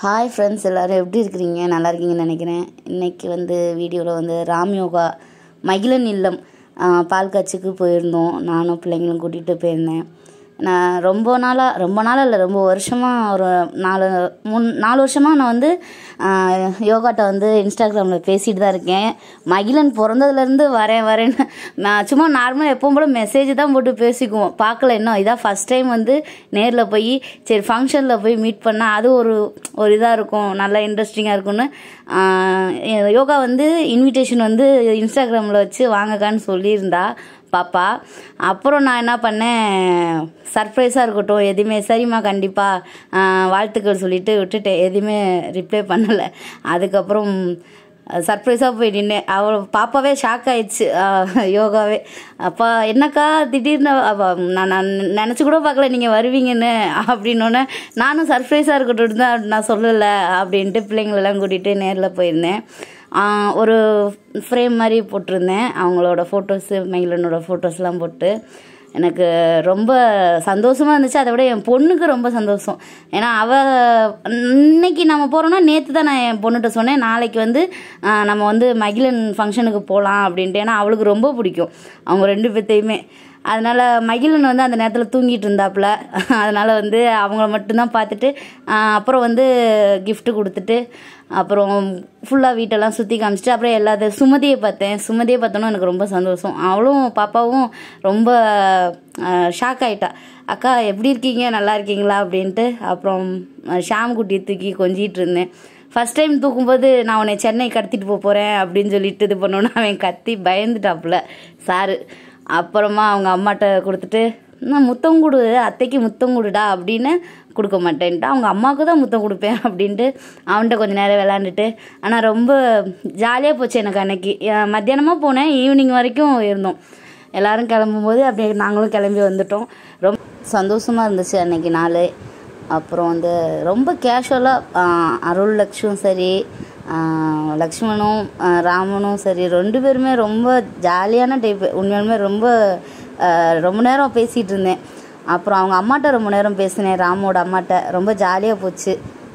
hi friends எல்லோரும் எப்படி இருக்கிறீங்க நல்லா இருக்கீங்கன்னு நினைக்கிறேன் இன்றைக்கி வந்து வீடியோவில் வந்து ராம் யோகா மகிழன் இல்லம் ஆ, பால் காய்ச்சிக்கு போயிருந்தோம் நானும் பிள்ளைங்களும் கூட்டிகிட்டு போயிருந்தேன் நான் ரொம்ப நாளாக ரொம்ப நாளாக இல்லை ரொம்ப வருஷமாக ஒரு நாலு மூணு நாலு வருஷமாக நான் வந்து ஆ, யோகாட்ட வந்து இன்ஸ்டாகிராமில் பேசிட்டு தான் இருக்கேன் மகிழன் பிறந்ததுலேருந்து வரேன் வரேன்னு நான் சும்மா நார்மலாக எப்பவும் போல் மெசேஜ் தான் போட்டு பேசிக்குவோம் பார்க்கல இன்னும் இதான் ஃபஸ்ட் டைம் வந்து நேரில் போய் சரி ஃபங்க்ஷனில் போய் மீட் பண்ணால் அது ஒரு ஒரு இதாக இருக்கும் நல்லா இன்ட்ரெஸ்டிங்காக இருக்கும்னு ஆ, யோகா வந்து இன்விடேஷன் வந்து இன்ஸ்டாகிராமில் வச்சு வாங்கக்கான்னு சொல்லியிருந்தா பாப்பா அப்புறம் நான் என்ன பண்ணேன் சர்ப்ரைஸாக இருக்கட்டும் எதுவுமே சரிம்மா கண்டிப்பாக வாழ்த்துக்கள் சொல்லிட்டு விட்டுட்டேன் எதுவுமே ரிப்ளை பண்ணலை அதுக்கப்புறம் சர்ப்ரைஸாக போய் நின்னேன் அவள் பாப்பாவே ஷாக் ஆயிடுச்சு ஆஹ் யோகாவே அப்பா என்னக்கா திடீர்னு அவ நான் நான் நினச்சி கூட பார்க்கல நீங்கள் வருவீங்கன்னு அப்படின்னோடனே நானும் சர்ப்ரைஸாக இருக்கட்டும் தான் நான் சொல்லலை அப்படின்ட்டு பிள்ளைங்களெல்லாம் கூட்டிகிட்டு நேரில் போயிருந்தேன் ஆஹ் ஒரு ஃப்ரேம் மாதிரி போட்டிருந்தேன் அவங்களோட ஃபோட்டோஸு மயிலனோட ஃபோட்டோஸ்லாம் போட்டு எனக்கு ரொம்ப சந்தோஷமாக இருந்துச்சு அதை விட என் பொண்ணுக்கு ரொம்ப சந்தோஷம் ஏன்னா அவள் இன்னைக்கு நம்ம போகிறோன்னா நேற்று தான் நான் என் பொண்ணுகிட்ட சொன்னேன் நாளைக்கு வந்து ஆஹ், நம்ம வந்து மகிழன் ஃபங்க்ஷனுக்கு போகலாம் அப்படின்ட்டு ஏன்னா அவளுக்கு ரொம்ப பிடிக்கும் அவங்க ரெண்டு பேர்த்தையுமே அதனால் மகிழன் வந்து அந்த நேரத்தில் தூங்கிட்டு இருந்தாப்புல அதனால் வந்து அவங்கள மட்டும்தான் பார்த்துட்டு ஆஹ், அப்புறம் வந்து gift கொடுத்துட்டு அப்புறம் ஃபுல்லாக வீட்டெல்லாம் சுற்றி காமிச்சிட்டு அப்புறம் எல்லாத்த சுமதியை பார்த்தேன் சுமதியை பார்த்தோன்னா எனக்கு ரொம்ப சந்தோஷம் அவளும் பாப்பாவும் ரொம்ப ஷாக் ஆயிட்டா அக்கா எப்படி இருக்கீங்க நல்லா இருக்கீங்களா அப்படின்ட்டு அப்புறம் ஷாம் குட்டியை தூக்கி கொஞ்சிட்டு இருந்தேன் ஃபர்ஸ்ட் டைம் தூக்கும்போது நான் உன்னை சென்னை கடத்திட்டு போக போகிறேன் அப்படின்னு சொல்லிட்டு இது பண்ணோன்னா அவன் கத்தி பயந்துட்டாப்புல சாரு அப்புறமா அவங்க அம்மாட்ட கொடுத்துட்டு நான் முத்தம் கொடு அத்தைக்கு முத்தம் கொடுடா அப்படின்னு கொடுக்க மாட்டேன்ட்டு அவங்க அம்மாவுக்கு தான் முத்தம் கொடுப்பேன் அப்படின்ட்டு அவன்கிட்ட கொஞ்ச நேரம் விளாண்டுட்டு ஆனால் ரொம்ப ஜாலியாக போச்சு எனக்கு அன்னைக்கு அஹ் மத்தியானமாக போனேன் ஈவினிங் வரைக்கும் இருந்தோம் எல்லாரும் கிளம்பும்போது அப்படியே நாங்களும் கிளம்பி வந்துட்டோம் ரொம்ப சந்தோஷமாக இருந்துச்சு அன்னைக்கு நாள் அப்புறம் வந்து ரொம்ப கேஷுவலாக அருள் லக்ஷும் சரி ஆஹ் லக்ஷ்மணும் ஆஹ் ராமனும் சரி ரெண்டு பேருமே ரொம்ப ஜாலியான டைப்பு உண்மையாலுமே ரொம்ப ஆஹ் ரொம்ப நேரம் பேசிகிட்டு இருந்தேன் அப்புறம் அவங்க அம்மாட்ட ரொம்ப நேரம் பேசினேன் ராமோட அம்மாட்ட ரொம்ப ஜாலியாக போச்சு